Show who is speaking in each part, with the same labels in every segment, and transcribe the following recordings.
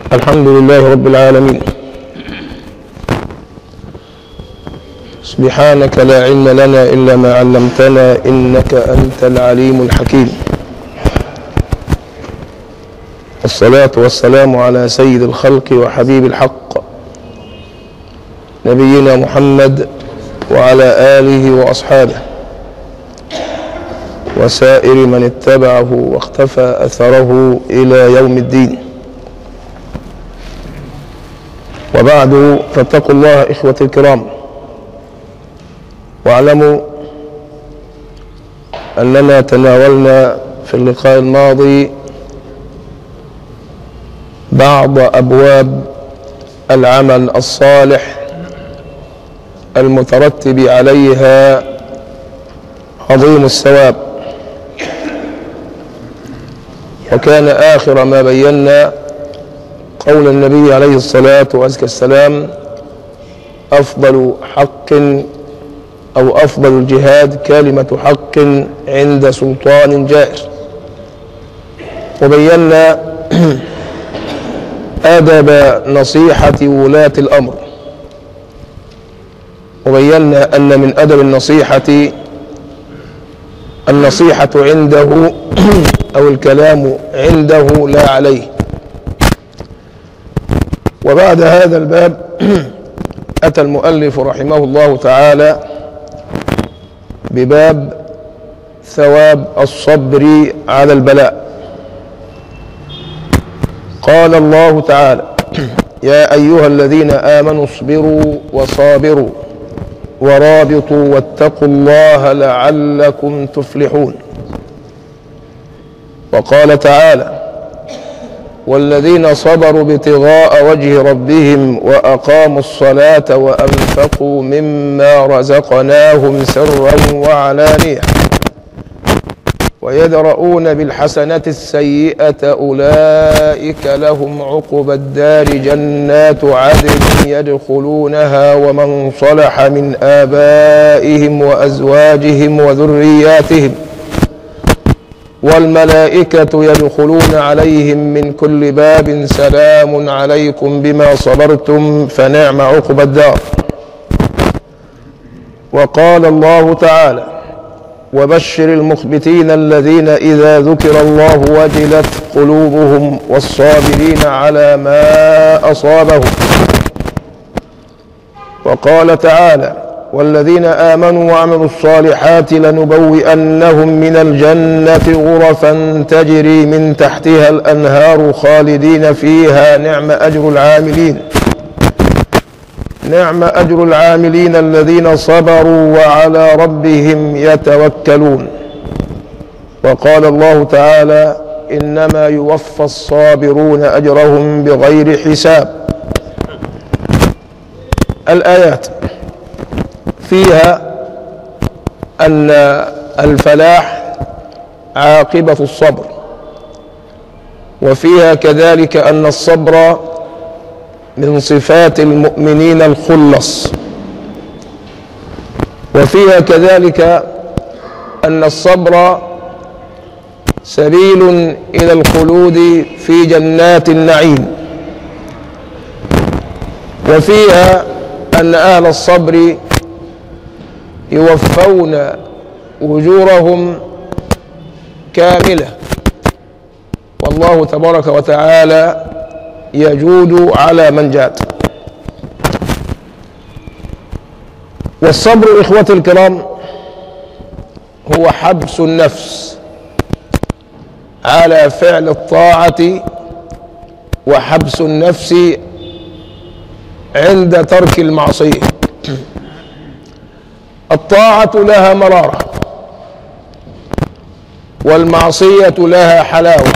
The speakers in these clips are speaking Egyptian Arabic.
Speaker 1: الحمد لله رب العالمين سبحانك لا علم لنا إلا ما علمتنا إنك أنت العليم الحكيم الصلاة والسلام على سيد الخلق وحبيب الحق نبينا محمد وعلى آله وأصحابه وسائر من اتبعه واختفى أثره إلى يوم الدين وبعد فاتقوا الله إخوتي الكرام واعلموا أننا تناولنا في اللقاء الماضي بعض أبواب العمل الصالح المترتب عليها عظيم الثواب وكان آخر ما بينا قول النبي عليه الصلاة والسلام أفضل حق أو أفضل الجهاد كلمة حق عند سلطان جائر وبينا أدب نصيحة ولاة الأمر وبينا أن من أدب النصيحة النصيحة عنده أو الكلام عنده لا عليه وبعد هذا الباب أتى المؤلف رحمه الله تعالى بباب ثواب الصبر على البلاء قال الله تعالى يا أيها الذين آمنوا اصبروا وصابروا ورابطوا واتقوا الله لعلكم تفلحون وقال تعالى والذين صبروا ابتغاء وجه ربهم وأقاموا الصلاة وأنفقوا مما رزقناهم سرا وعلانية ويدرؤون بالحسنة السيئة أولئك لهم عقبى الدار جنات عدن يدخلونها ومن صلح من آبائهم وأزواجهم وذرياتهم والملائكة يدخلون عليهم من كل باب سلام عليكم بما صبرتم فنعم عقبى الدار وقال الله تعالى وبشر المخبتين الذين إذا ذكر الله وجلت قلوبهم والصابرين على ما أصابهم وقال تعالى والذين آمنوا وعملوا الصالحات لنبوئنهم من الجنة غرفا تجري من تحتها الأنهار خالدين فيها نعم أجر العاملين نعم أجر العاملين الذين صبروا وعلى ربهم يتوكلون وقال الله تعالى إنما يوفى الصابرون أجرهم بغير حساب الآيات فيها أن الفلاح عاقبة الصبر وفيها كذلك أن الصبر من صفات المؤمنين الخلص وفيها كذلك أن الصبر سبيل إلى الخلود في جنات النعيم وفيها أن أهل الصبر يوفون أجورهم كاملة والله تبارك وتعالى يجود على من جاد والصبر إخوتي الكرام هو حبس النفس على فعل الطاعة وحبس النفس عند ترك المعصية الطاعة لها مرارة والمعصية لها حلاوة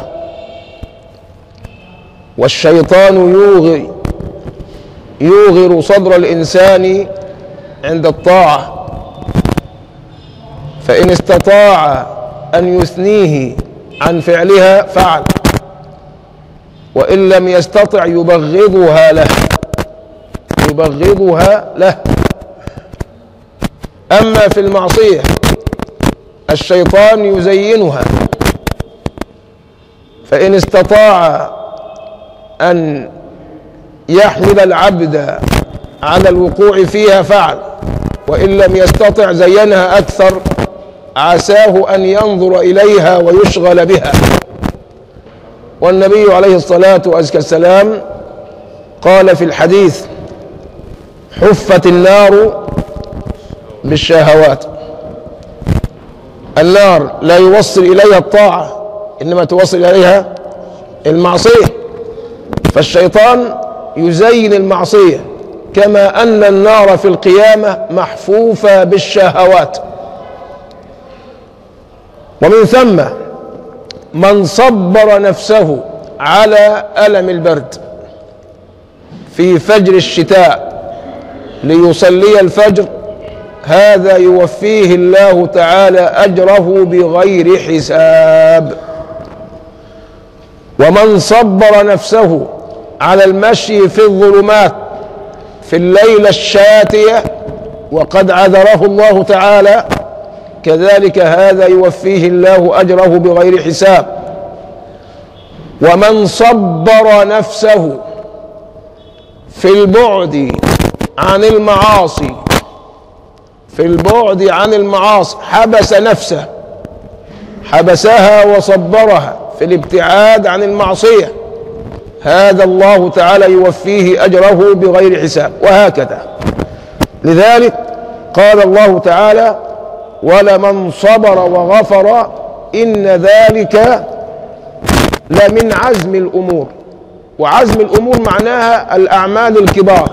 Speaker 1: والشيطان يوغي يوغر صدر الإنسان عند الطاعة فإن استطاع أن يثنيه عن فعلها فعل وإن لم يستطع يبغضها له يبغضها له أما في المعصية الشيطان يزينها فإن استطاع أن يحمل العبد على الوقوع فيها فعل وإن لم يستطع زينها أكثر عساه أن ينظر إليها ويشغل بها والنبي عليه الصلاة والسلام قال في الحديث حفت النار بالشهوات النار لا يوصل إليها الطاعة إنما توصل إليها المعصية فالشيطان يزين المعصية كما أن النار في القيامة محفوفة بالشهوات ومن ثم من صبر نفسه على ألم البرد في فجر الشتاء ليصلي الفجر هذا يوفيه الله تعالى أجره بغير حساب ومن صبر نفسه على المشي في الظلمات في الليلة الشاتية وقد عذره الله تعالى كذلك هذا يوفيه الله أجره بغير حساب ومن صبر نفسه في البعد عن المعاصي في البعد عن المعاصي حبس نفسه حبسها وصبرها في الابتعاد عن المعصيه هذا الله تعالى يوفيه اجره بغير حساب وهكذا لذلك قال الله تعالى ولمن صبر وغفر ان ذلك لمن عزم الامور وعزم الامور معناها الاعمال الكبار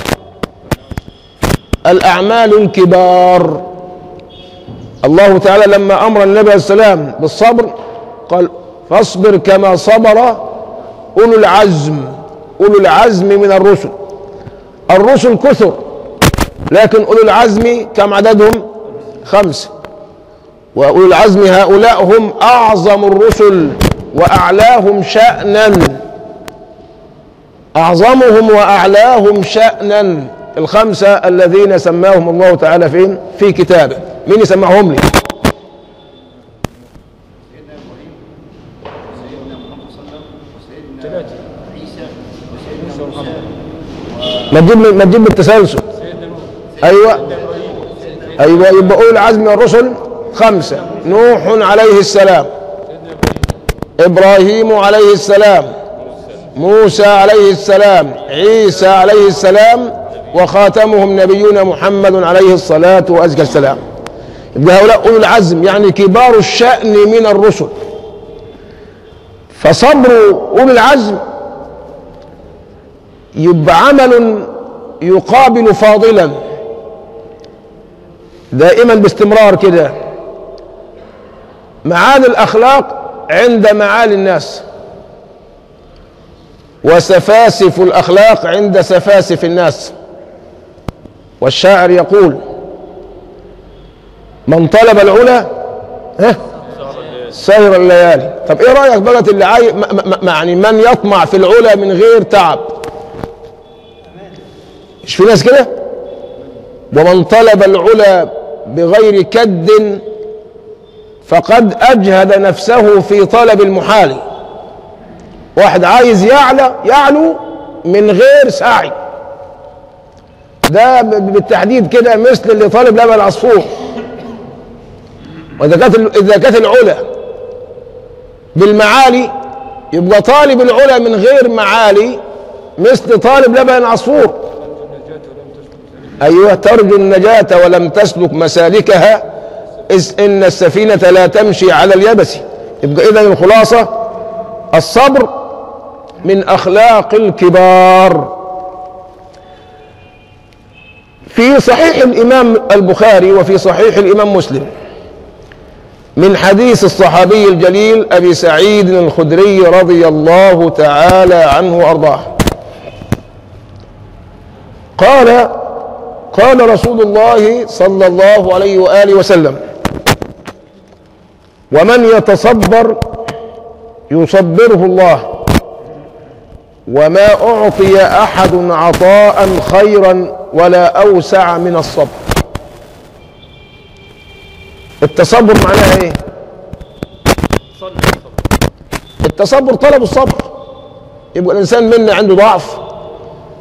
Speaker 1: الاعمال الكبار الله تعالى لما امر النبي عليه السلام بالصبر قال فاصبر كما صبر اولو العزم اولو العزم من الرسل الرسل كثر لكن اولو العزم كم عددهم خمسه واولو العزم هؤلاء هم اعظم الرسل واعلاهم شانا اعظمهم واعلاهم شانا الخمسه الذين سماهم الله تعالى فين في كتابه مين يسمعهم لي ما تجيب ما تجيب بالتسلسل ايوه ايوه يبقى اولي العزم من الرسل خمسه نوح عليه السلام ابراهيم عليه السلام موسى عليه السلام عيسى عليه السلام وخاتمهم نبينا محمد عليه الصلاه وازكى السلام يبقى هؤلاء اولي العزم يعني كبار الشان من الرسل فصبر اولي العزم يبقى عمل يقابل فاضلا دائما باستمرار كده معاني الاخلاق عند معالي الناس وسفاسف الاخلاق عند سفاسف الناس والشاعر يقول من طلب العلا ها سهر الليالي طب ايه رايك بقى اللي عاي... م... م... يعني من يطمع في العلا من غير تعب مش في ناس كده ومن طلب العلا بغير كد فقد اجهد نفسه في طلب المحال واحد عايز يعلى يعلو من غير سعي ده بالتحديد كده مثل اللي طالب لبن العصفور واذا كانت اذا كانت العلا بالمعالي يبقى طالب العلا من غير معالي مثل طالب لبن العصفور ايوه ترجو النجاة ولم تسلك مسالكها اذ ان السفينة لا تمشي على اليبس يبقى اذا الخلاصة الصبر من اخلاق الكبار في صحيح الامام البخاري وفي صحيح الامام مسلم من حديث الصحابي الجليل ابي سعيد الخدري رضي الله تعالى عنه وارضاه قال قال رسول الله صلى الله عليه واله وسلم ومن يتصبر يصبره الله وما اعطي احد عطاء خيرا ولا اوسع من الصبر التصبر معناها ايه التصبر طلب الصبر يبقى الانسان منا عنده ضعف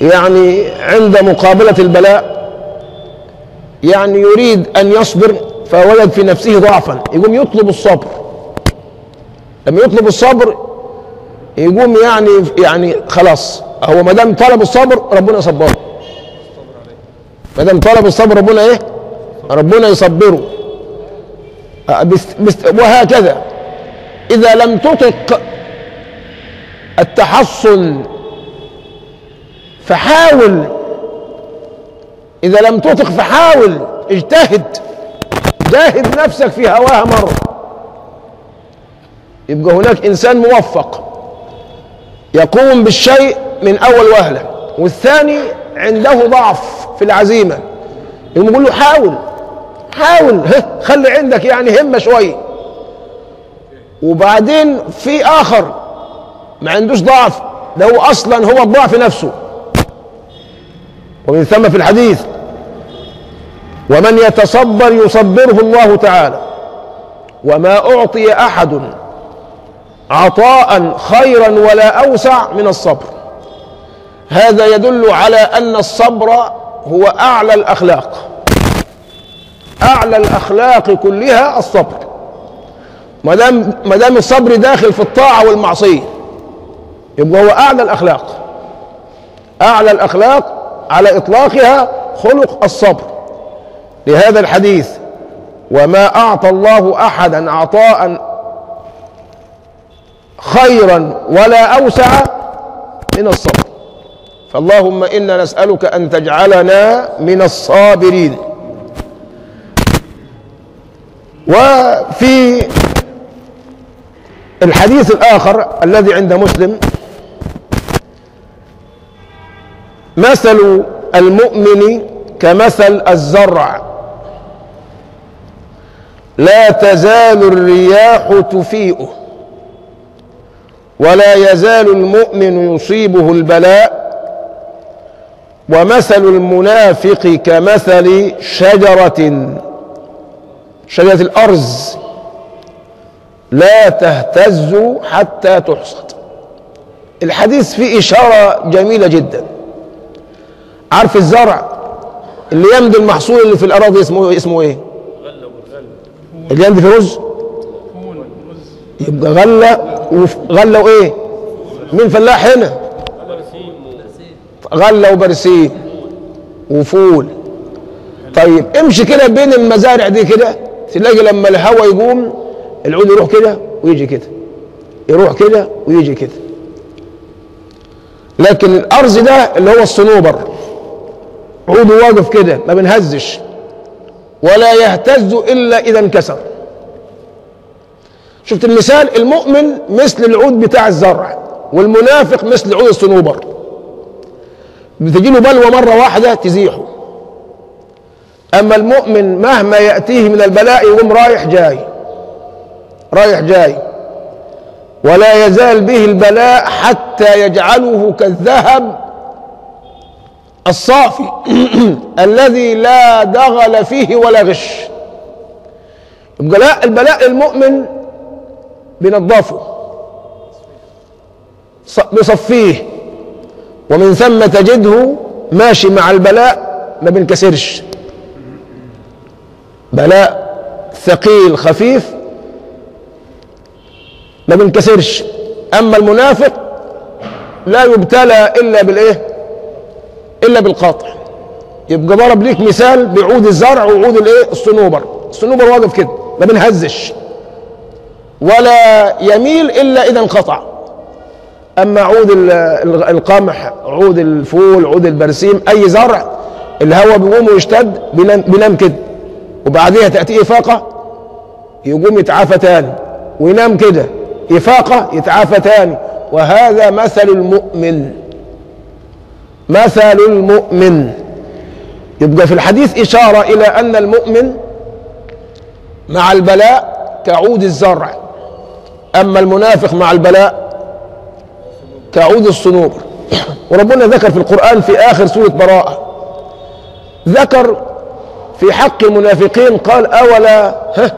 Speaker 1: يعني عند مقابلة البلاء يعني يريد أن يصبر فوجد في نفسه ضعفا يقوم يطلب الصبر لما يطلب الصبر يقوم يعني يعني خلاص هو ما دام طلب الصبر ربنا يصبره ما دام طلب الصبر ربنا ايه ربنا يصبره آه، بست- بست- وهكذا اذا لم تطق التحصن فحاول اذا لم تطق فحاول اجتهد جاهد نفسك في هواها مره يبقى هناك انسان موفق يقوم بالشيء من اول وهله والثاني عنده ضعف في العزيمه يقوم يقول له حاول حاول ها، خلي عندك يعني همه شويه وبعدين في اخر ما عندوش ضعف ده هو اصلا هو الضعف نفسه ومن ثم في الحديث ومن يتصبر يصبره الله تعالى وما اعطي احد عطاء خيرا ولا اوسع من الصبر هذا يدل على ان الصبر هو اعلى الاخلاق اعلى الاخلاق كلها الصبر ما دام ما دام الصبر داخل في الطاعه والمعصيه يبقى هو اعلى الاخلاق اعلى الاخلاق على اطلاقها خلق الصبر لهذا الحديث وما اعطى الله احدا عطاء خيرا ولا اوسع من الصبر فاللهم انا نسالك ان تجعلنا من الصابرين وفي الحديث الاخر الذي عند مسلم مثل المؤمن كمثل الزرع لا تزال الرياح تفيئه ولا يزال المؤمن يصيبه البلاء ومثل المنافق كمثل شجرة شجرة الأرز لا تهتز حتى تحصد الحديث فيه إشارة جميلة جدا عارف الزرع اللي يمضي المحصول اللي في الأراضي اسمه اسمه إيه؟ اللي يمضي في رز يبقى غلة وف- غلة وإيه؟ مين فلاح هنا؟ غلة وبرسيم وفول طيب امشي كده بين المزارع دي كده تلاقي لما الهواء يقوم العود يروح كده ويجي كده يروح كده ويجي كده لكن الارز ده اللي هو الصنوبر عوده واقف كده ما بنهزش ولا يهتز الا اذا انكسر شفت المثال المؤمن مثل العود بتاع الزرع والمنافق مثل عود الصنوبر بتجي له بلوى مره واحده تزيحه اما المؤمن مهما ياتيه من البلاء يقوم رايح جاي رايح جاي ولا يزال به البلاء حتى يجعله كالذهب الصافي الذي لا دغل فيه ولا غش يبقى لا البلاء المؤمن بنظفه ص- بيصفيه ومن ثم تجده ماشي مع البلاء ما بينكسرش بلاء ثقيل خفيف ما بينكسرش اما المنافق لا يبتلى الا بالايه الا بالقاطع يبقى ضرب ليك مثال بعود الزرع وعود الايه الصنوبر الصنوبر واقف كده ما بينهزش ولا يميل الا اذا انقطع اما عود ال- ال- القمح عود الفول عود البرسيم اي زرع الهواء بيقوم ويشتد بينام, بينام كده وبعديها تاتيه افاقه يقوم يتعافى تاني وينام كده افاقه يتعافى تاني وهذا مثل المؤمن مثل المؤمن يبقى في الحديث اشاره الى ان المؤمن مع البلاء كعود الزرع اما المنافق مع البلاء كعود الصنوبر وربنا ذكر في القرآن في آخر سورة براءة ذكر في حق المنافقين قال أولا ها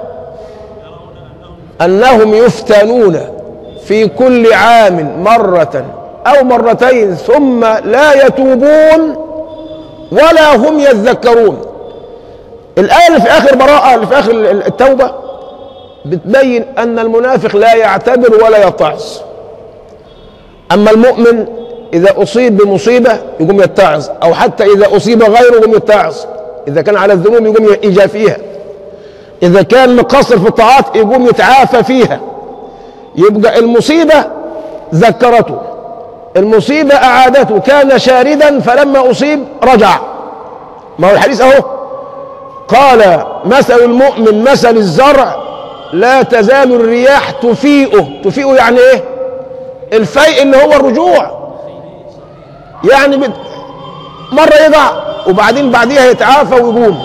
Speaker 1: أنهم يفتنون في كل عام مرة أو مرتين ثم لا يتوبون ولا هم يذكرون الآية اللي في آخر براءة اللي في آخر التوبة بتبين أن المنافق لا يعتبر ولا يتعظ أما المؤمن إذا أصيب بمصيبة يقوم يتعظ أو حتى إذا أصيب غيره يقوم يتعظ إذا كان على الذنوب يقوم يجافيها إذا كان مقصر في الطاعات يقوم يتعافى فيها يبقى المصيبة ذكرته المصيبة أعادته كان شاردا فلما أصيب رجع ما هو الحديث أهو قال مثل المؤمن مثل الزرع لا تزال الرياح تفيئه تفيئه يعني ايه الفيء اللي هو الرجوع يعني بت... مرة يقع وبعدين بعديها يتعافى ويقوم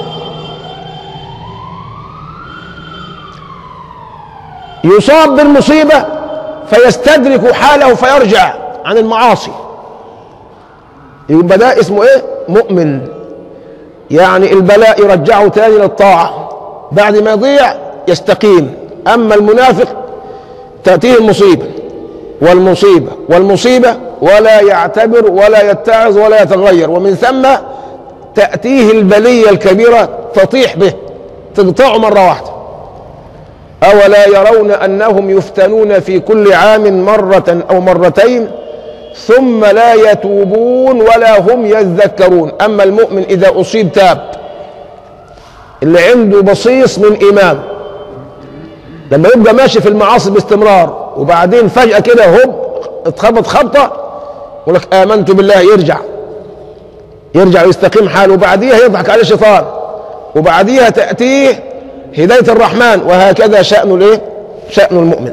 Speaker 1: يصاب بالمصيبة فيستدرك حاله فيرجع عن المعاصي يبقى ده اسمه ايه مؤمن يعني البلاء يرجعه تاني للطاعة بعد ما يضيع يستقيم أما المنافق تأتيه المصيبة والمصيبة والمصيبة ولا يعتبر ولا يتعظ ولا يتغير ومن ثم تأتيه البلية الكبيرة تطيح به تقطعه مرة واحدة أولا يرون أنهم يفتنون في كل عام مرة أو مرتين ثم لا يتوبون ولا هم يذكرون أما المؤمن إذا أصيب تاب اللي عنده بصيص من إيمان لما يبقى ماشي في المعاصي باستمرار وبعدين فجأة كده هوب اتخبط خبطة يقول لك آمنت بالله يرجع يرجع ويستقيم حاله وبعديها يضحك عليه الشيطان وبعديها تأتيه هداية الرحمن وهكذا شأن الايه؟ شأن المؤمن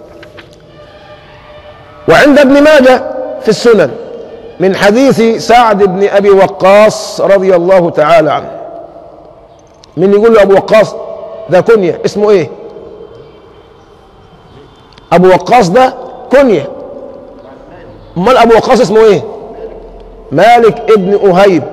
Speaker 1: وعند ابن ماجه في السنن من حديث سعد بن أبي وقاص رضي الله تعالى عنه من يقول له أبو وقاص ده كنية اسمه ايه أبو وقاص ده كنية امال أبو وقاص اسمه ايه مالك ابن أهيب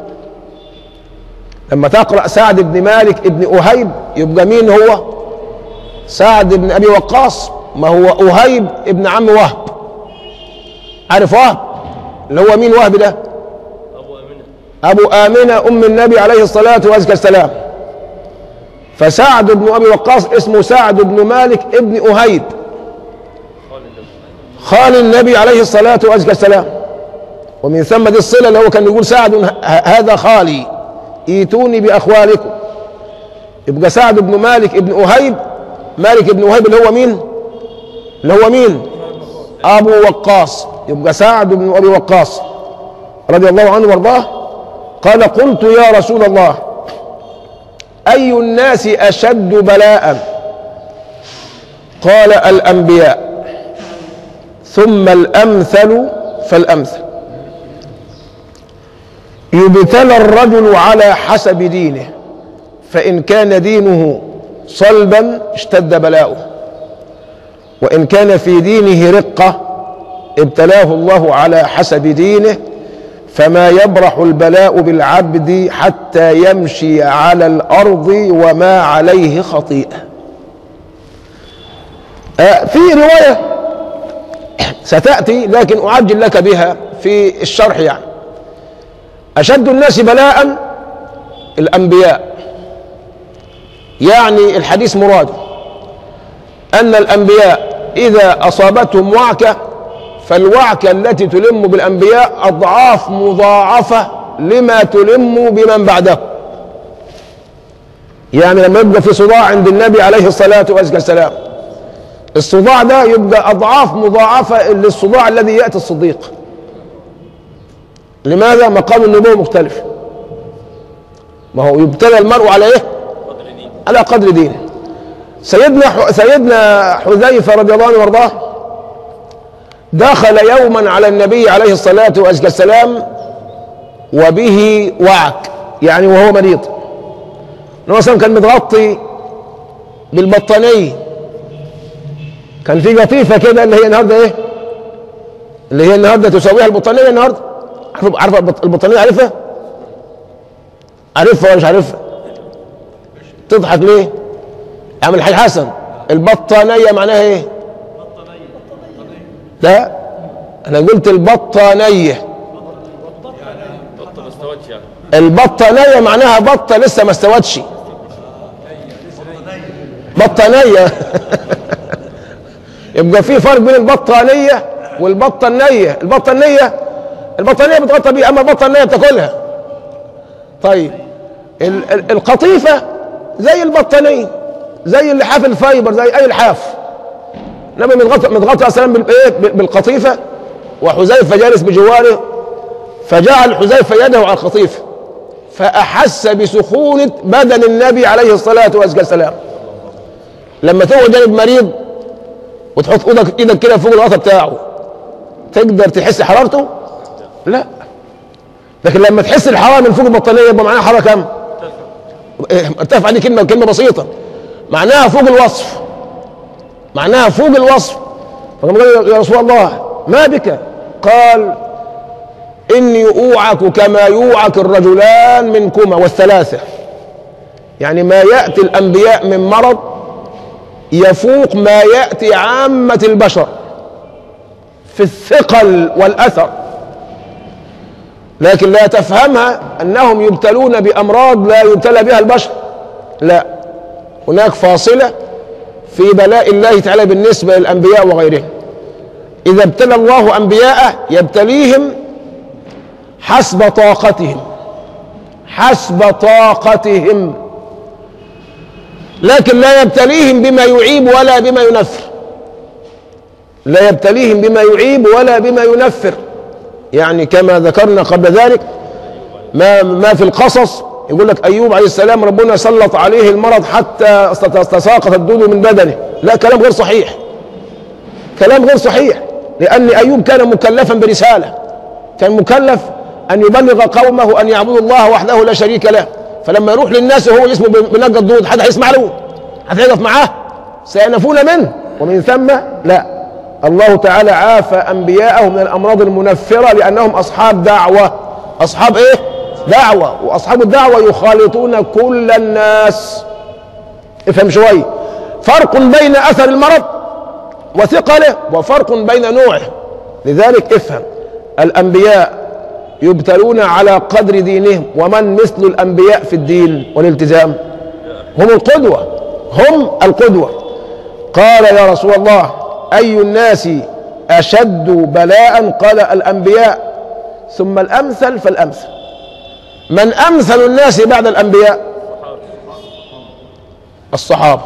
Speaker 1: لما تقرأ سعد بن مالك ابن أهيب يبقى مين هو سعد بن أبي وقاص ما هو أهيب ابن عم وهب عارف وهب اللي هو مين وهب ده أبو آمنة أم النبي عليه الصلاة والسلام فسعد بن أبي وقاص اسمه سعد بن مالك ابن أهيب خال النبي عليه الصلاة والسلام ومن ثم دي الصلة اللي هو كان يقول سعد هذا خالي ايتوني بأخوالكم يبقى سعد بن مالك ابن أهيب مالك ابن أهيب اللي هو مين اللي هو مين أبو وقاص يبقى سعد بن أبي وقاص رضي الله عنه وارضاه قال قلت يا رسول الله أي الناس أشد بلاء قال الأنبياء ثم الأمثل فالأمثل يبتلى الرجل على حسب دينه فإن كان دينه صلبا اشتد بلاؤه وإن كان في دينه رقة ابتلاه الله على حسب دينه فما يبرح البلاء بالعبد حتى يمشي على الأرض وما عليه خطيئة آه في رواية ستأتي لكن أعجل لك بها في الشرح يعني أشد الناس بلاء الأنبياء يعني الحديث مراده أن الأنبياء إذا أصابتهم وعكة فالوعكة التي تلم بالأنبياء أضعاف مضاعفة لما تلم بمن بعده يعني لما يبقى في صداع عند النبي عليه الصلاة والسلام الصداع ده يبقى أضعاف مضاعفة للصداع الذي يأتي الصديق لماذا مقام النبوة مختلف ما هو يبتلى المرء على ايه على قدر دينه سيدنا ح... سيدنا حذيفة رضي الله عنه وارضاه دخل يوما على النبي عليه الصلاة والسلام وبه وعك يعني وهو مريض النبي صلى كان متغطي بالبطانية كان في قطيفة كده اللي هي النهارده ايه اللي هي النهارده تساويها البطانية النهارده عارف عارف البطانية عارفها عارفها ولا مش عارفها تضحك ليه عم الحاج حسن البطانية معناها ايه لا انا قلت البطانيه
Speaker 2: بطه ما استوتش يعني
Speaker 1: البطانيه معناها بطه لسه ما استوتش بطانيه يبقى في فرق بين البطانيه والبطانيه البطانيه البطانيه بتغطى بيها اما البطانيه بتاكلها طيب ال- ال- القطيفه زي البطانيه زي اللحاف الفايبر زي اي لحاف النبي متغطى متغطى عليه السلام بالايه بالقطيفه وحذيفه جالس بجواره فجعل حذيفه يده على القطيفه فاحس بسخونه بدن النبي عليه الصلاه والسلام لما تقعد جانب مريض وتحط ايدك ايدك كده فوق الغطا بتاعه تقدر تحس حرارته؟ لا لكن لما تحس الحراره من فوق البطانيه يبقى معناها حراره كام؟ إيه، ارتفع دي كلمه كلمه بسيطه معناها فوق الوصف معناها فوق الوصف فقام قال يا رسول الله ما بك؟ قال اني اوعك كما يوعك الرجلان منكما والثلاثه يعني ما ياتي الانبياء من مرض يفوق ما ياتي عامه البشر في الثقل والاثر لكن لا تفهمها انهم يبتلون بامراض لا يبتلى بها البشر لا هناك فاصله في بلاء الله تعالى بالنسبه للانبياء وغيرهم اذا ابتلى الله انبياءه يبتليهم حسب طاقتهم حسب طاقتهم لكن لا يبتليهم بما يعيب ولا بما ينفر لا يبتليهم بما يعيب ولا بما ينفر يعني كما ذكرنا قبل ذلك ما ما في القصص يقول لك ايوب عليه السلام ربنا سلط عليه المرض حتى تساقط الدود من بدنه لا كلام غير صحيح كلام غير صحيح لان ايوب كان مكلفا برساله كان مكلف ان يبلغ قومه ان يعبدوا الله وحده لا شريك له فلما يروح للناس وهو اسمه بنقى الدود حد هيسمع له حد هيقف معاه سينفون منه ومن ثم لا الله تعالى عافى انبياءه من الامراض المنفره لانهم اصحاب دعوه اصحاب ايه دعوه واصحاب الدعوه يخالطون كل الناس افهم شويه فرق بين اثر المرض وثقله وفرق بين نوعه لذلك افهم الانبياء يبتلون على قدر دينهم ومن مثل الانبياء في الدين والالتزام هم القدوه هم القدوه قال يا رسول الله اي الناس اشد بلاء قال الانبياء ثم الامثل فالامثل من امثل الناس بعد الانبياء الصحابه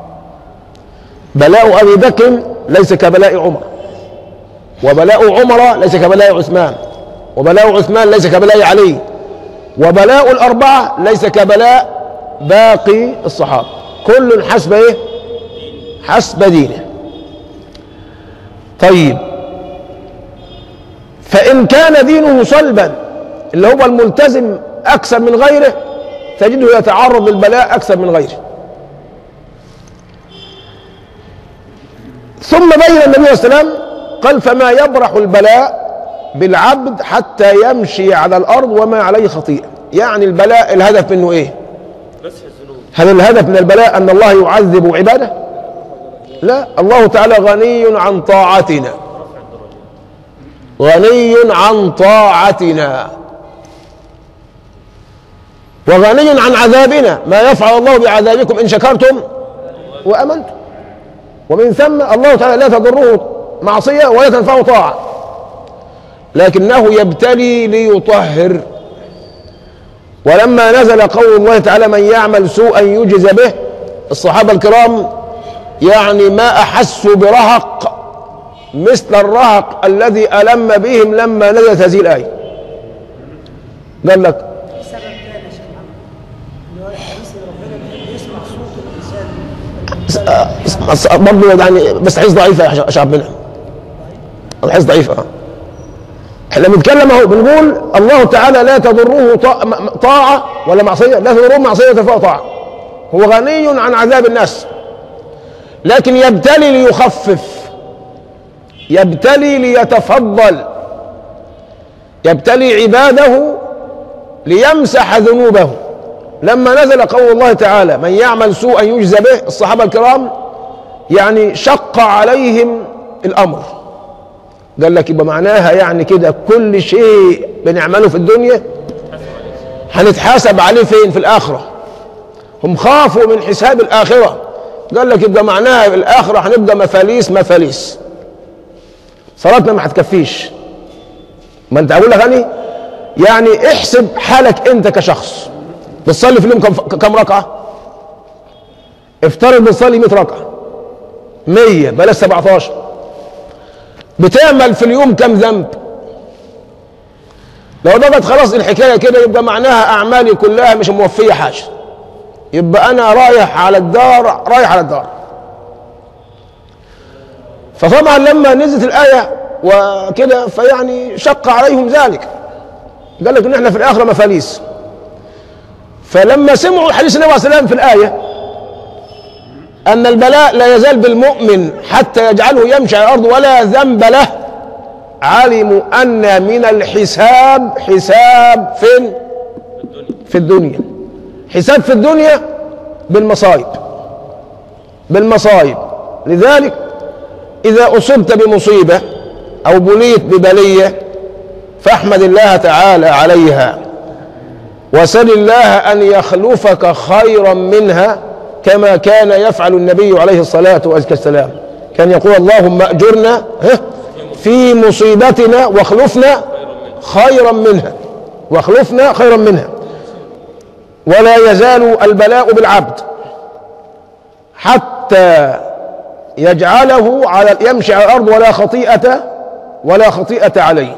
Speaker 1: بلاء ابي بكر ليس كبلاء عمر وبلاء عمر ليس كبلاء عثمان وبلاء عثمان ليس كبلاء علي وبلاء الأربعة ليس كبلاء باقي الصحابة كل حسب إيه؟ حسب دينه طيب فإن كان دينه صلبا اللي هو الملتزم أكثر من غيره تجده يتعرض للبلاء أكثر من غيره ثم بين النبي عليه السلام قال فما يبرح البلاء بالعبد حتى يمشي على الارض وما عليه خطيئه يعني البلاء الهدف منه ايه
Speaker 2: مسح الذنوب
Speaker 1: هل الهدف من البلاء ان الله يعذب عباده لا الله تعالى غني عن طاعتنا غني عن طاعتنا وغني عن عذابنا ما يفعل الله بعذابكم ان شكرتم وامنتم ومن ثم الله تعالى لا تضره معصيه ولا تنفعه طاعه لكنه يبتلي ليطهر ولما نزل قول الله تعالى من يعمل سوءا يجز به الصحابه الكرام يعني ما احسوا برهق مثل الرهق الذي الم بهم لما نزلت هذه الايه قال لك
Speaker 3: السبب كان يا شيخ محمد اللي هو الحديث اللي ربنا بيحب يسمع صوت الانسان
Speaker 1: برضه يعني بس حديث ضعيف يا شعب منها الحديث ضعيف اه احنا بنتكلم اهو بنقول الله تعالى لا تضره طا- م- طاعه ولا معصيه لا تضره معصيه تنفعه طاعه هو غني عن عذاب الناس لكن يبتلي ليخفف يبتلي ليتفضل يبتلي عباده ليمسح ذنوبه لما نزل قول الله تعالى من يعمل سوءا يجزى به الصحابه الكرام يعني شق عليهم الامر قال لك يبقى معناها يعني كده كل شيء بنعمله في الدنيا هنتحاسب عليه فين في الآخرة هم خافوا من حساب الآخرة قال لك يبقى معناها في الآخرة هنبقى مفاليس مفاليس صلاتنا ما هتكفيش ما انت اقول لك يعني يعني احسب حالك انت كشخص بتصلي في اليوم كم كم ركعه افترض بتصلي 100 ركعه 100 بلاش 17 بتعمل في اليوم كم ذنب لو بقت خلاص الحكايه كده يبقى معناها اعمالي كلها مش موفيه حاجه يبقى انا رايح على الدار رايح على الدار فطبعا لما نزلت الايه وكده فيعني شق عليهم ذلك قال لك ان احنا في الاخره مفاليس فلما سمعوا حديث النبي صلى الله عليه وسلم في الايه ان البلاء لا يزال بالمؤمن حتى يجعله يمشي على الارض ولا ذنب له علموا ان من الحساب حساب فين في الدنيا حساب في الدنيا بالمصائب بالمصائب لذلك اذا اصبت بمصيبه او بليت ببليه فاحمد الله تعالى عليها وسل الله ان يخلفك خيرا منها كما كان يفعل النبي عليه الصلاه والسلام كان يقول اللهم اجرنا ها، في مصيبتنا واخلفنا خيرا منها واخلفنا خيرا منها ولا يزال البلاء بالعبد حتى يجعله على يمشي على الارض ولا خطيئه ولا خطيئه عليه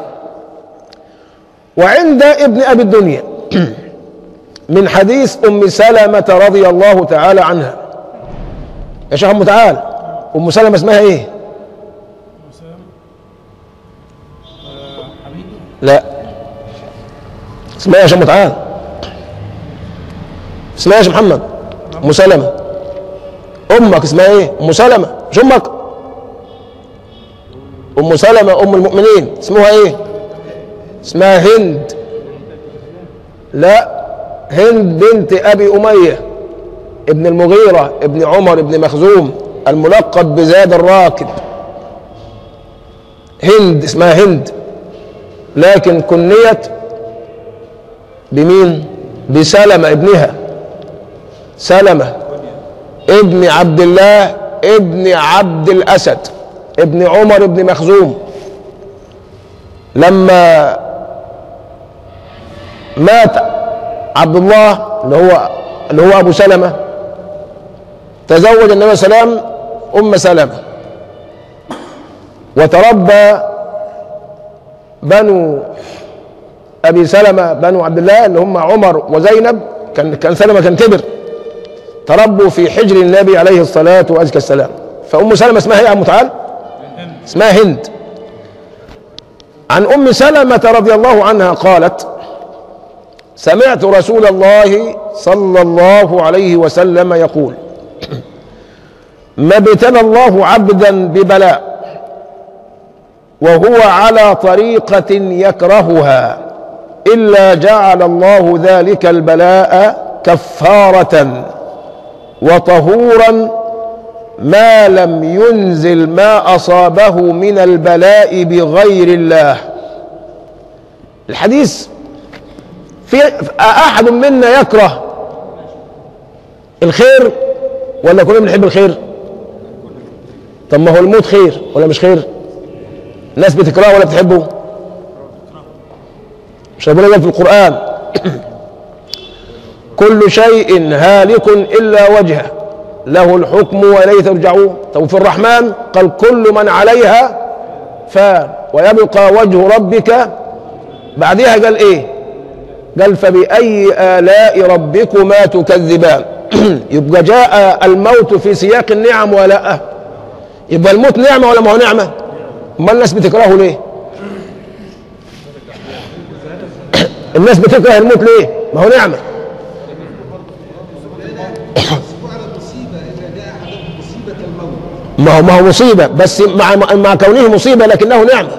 Speaker 1: وعند ابن ابي الدنيا من حديث ام سلمه رضي الله تعالى عنها يا شيخ ام تعال ام سلمه اسمها ايه لا اسمها إيه يا شيخ متعال اسمها إيه يا شيخ محمد ام سلمه امك اسمها ايه ام سلمه مش امك ام سلمه ام المؤمنين اسمها ايه اسمها هند لا هند بنت ابي اميه ابن المغيره ابن عمر ابن مخزوم الملقب بزاد الراكب هند اسمها هند لكن كنيت بمين بسلمة ابنها سلمة ابن عبد الله ابن عبد الأسد ابن عمر ابن مخزوم لما مات عبد الله اللي هو اللي هو ابو سلمه تزوج النبي صلى الله عليه وسلم ام سلمه وتربى بنو ابي سلمه بنو عبد الله اللي هم عمر وزينب كان كان سلمه كان كبر تربوا في حجر النبي عليه الصلاه والسلام فام سلمه اسمها ايه يا ام تعال؟ اسمها هند عن ام سلمه رضي الله عنها قالت سمعت رسول الله صلى الله عليه وسلم يقول ما ابتلى الله عبدا ببلاء وهو على طريقة يكرهها إلا جعل الله ذلك البلاء كفارة وطهورا ما لم ينزل ما أصابه من البلاء بغير الله الحديث في أحد منا يكره الخير ولا كلنا بنحب الخير طب ما هو الموت خير ولا مش خير الناس بتكرهه ولا بتحبه مش ربنا قال في القرآن كل شيء هالك إلا وجهه له الحكم وإليه ترجعون طب في الرحمن قال كل من عليها فان ويبقى وجه ربك بعدها قال ايه قال فبأي آلاء ربكما تكذبان يبقى جاء الموت في سياق النعم ولا يبقى الموت نعمة ولا ما هو نعمة ما الناس بتكرهه ليه الناس بتكره الموت ليه ما هو نعمة ما هو ما هو مصيبة بس مع مع كونه مصيبة لكنه نعمة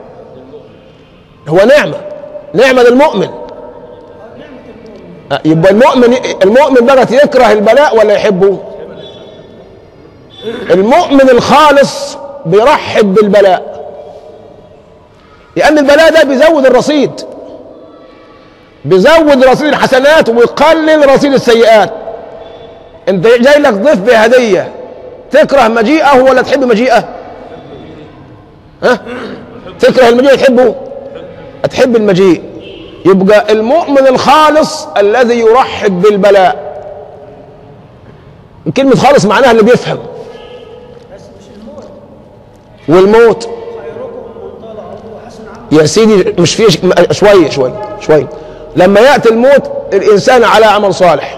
Speaker 1: هو نعمة نعمة للمؤمن أه، يبقى المؤمن المؤمن بقى يكره البلاء ولا يحبه المؤمن الخالص بيرحب بالبلاء لان البلاء ده بيزود الرصيد بيزود رصيد الحسنات ويقلل رصيد السيئات انت جاي لك ضيف بهديه تكره مجيئه ولا تحب مجيئه ها تكره المجيء تحبه تحب المجيء يبقى المؤمن الخالص الذي يرحب بالبلاء كلمة خالص معناها اللي بيفهم
Speaker 3: بس مش الموت
Speaker 1: والموت
Speaker 3: خيركم من طال عمره وحسن عمله
Speaker 1: يا سيدي مش فيه شوية شوية شوية لما يأتي الموت الإنسان على عمل صالح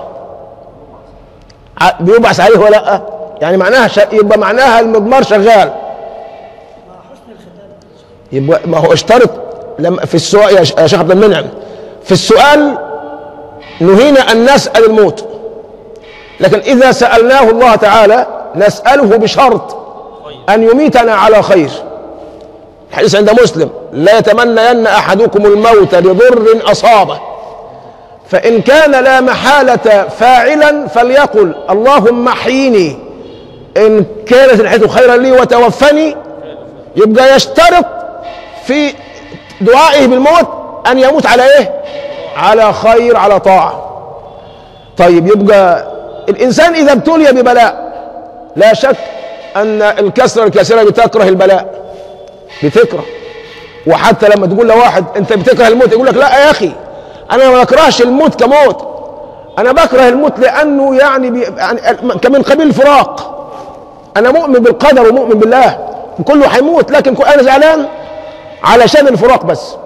Speaker 1: ع- بيبعث عليه ولا لا يعني معناها ش... يبقى معناها المضمار شغال
Speaker 3: مع حسن الختام
Speaker 1: يبقى ما هو اشترط لما في السؤال يا ش- يا شيخ عبد المنعم في السؤال نهينا ان نسال الموت لكن اذا سالناه الله تعالى نساله بشرط ان يميتنا على خير الحديث عند مسلم لا يتمنين احدكم الموت لضر اصابه فان كان لا محاله فاعلا فليقل اللهم احيني ان كانت الحياه خيرا لي وتوفني يبقى يشترط في دعائه بالموت ان يموت على ايه على خير على طاعه طيب يبقى الانسان اذا ابتلي ببلاء لا شك ان الكسره الكثيره بتكره البلاء بتكره وحتى لما تقول لواحد انت بتكره الموت يقول لك لا يا اخي انا ما بكرهش الموت كموت انا بكره الموت لانه يعني, بي يعني كمن قبيل الفراق انا مؤمن بالقدر ومؤمن بالله كله هيموت لكن انا زعلان علشان الفراق بس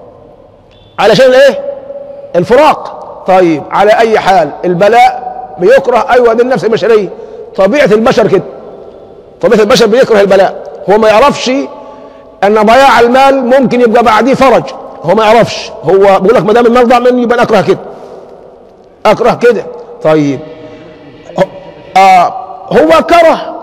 Speaker 1: علشان الايه الفراق طيب على اي حال البلاء بيكره ايوه دي النفس البشريه طبيعه البشر كده طبيعه البشر بيكره البلاء هو ما يعرفش ان ضياع المال ممكن يبقى بعديه فرج هو ما يعرفش هو بيقول لك ما دام المال ضاع مني يبقى انا اكره كده اكره كده طيب آه هو كره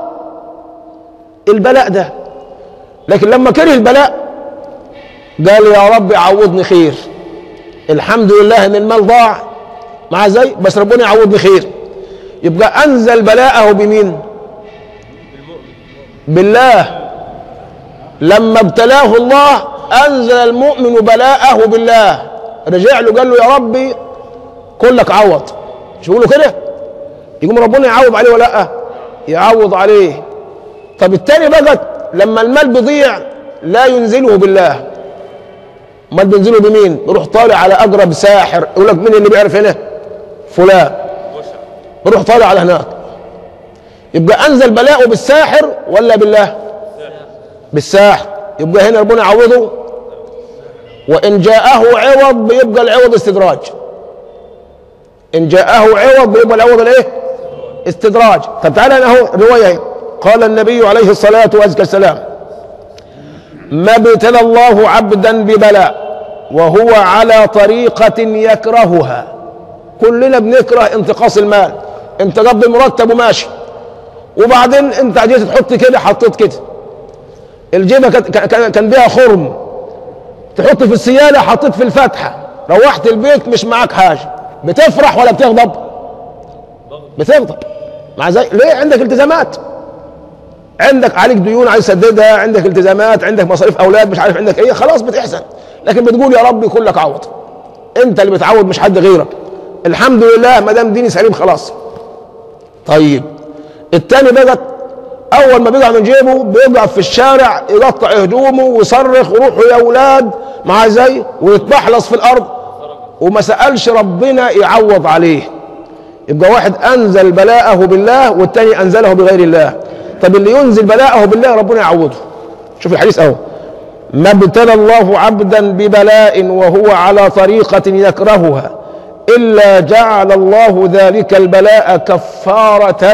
Speaker 1: البلاء ده لكن لما كره البلاء قال يا رب عوضني خير الحمد لله ان المال ضاع مع زي بس ربنا يعوضني خير يبقى انزل بلاءه بمين بالله لما ابتلاه الله انزل المؤمن بلاءه بالله رجع له قال له يا ربي كلك عوض مش يقولوا كده يقوم ربنا يعوض عليه ولا لا يعوض عليه طب التاني بقى لما المال بيضيع لا ينزله بالله امال بينزله بمين يروح طالع على اقرب ساحر يقول لك مين اللي بيعرف هنا فلان يروح طالع على هناك يبقى انزل بلاءه بالساحر ولا بالله بالساحر يبقى هنا ربنا يعوضه وان جاءه عوض بيبقى العوض استدراج ان جاءه عوض بيبقى العوض الايه استدراج طب تعالى انا اهو روايه اهي قال النبي عليه الصلاه وازكى السلام ما ابتلى الله عبدا ببلاء وهو على طريقة يكرهها كلنا بنكره انتقاص المال انت قبض المرتب وماشي وبعدين انت جيت تحط كده حطيت كده الجيبة كان- كان كان بيها خرم تحط في السيالة حطيت في الفتحة روحت البيت مش معاك حاجة بتفرح ولا بتغضب بتغضب مع زي ليه عندك التزامات عندك عليك ديون عايز تسددها عندك التزامات عندك مصاريف اولاد مش عارف عندك ايه خلاص بتحزن لكن بتقول يا رب كلك عوض انت اللي بتعوض مش حد غيرك الحمد لله ما دام ديني سليم خلاص طيب التاني بقى اول ما بيقع من جيبه بيقع في الشارع يقطع هدومه ويصرخ وروحوا يا اولاد مع زي ويتبحلص في الارض وما سالش ربنا يعوض عليه يبقى واحد انزل بلاءه بالله والتاني انزله بغير الله طب اللي ينزل بلاءه بالله ربنا يعوضه شوف الحديث اهو ما ابتلى الله عبدا ببلاء وهو على طريقة يكرهها إلا جعل الله ذلك البلاء كفارة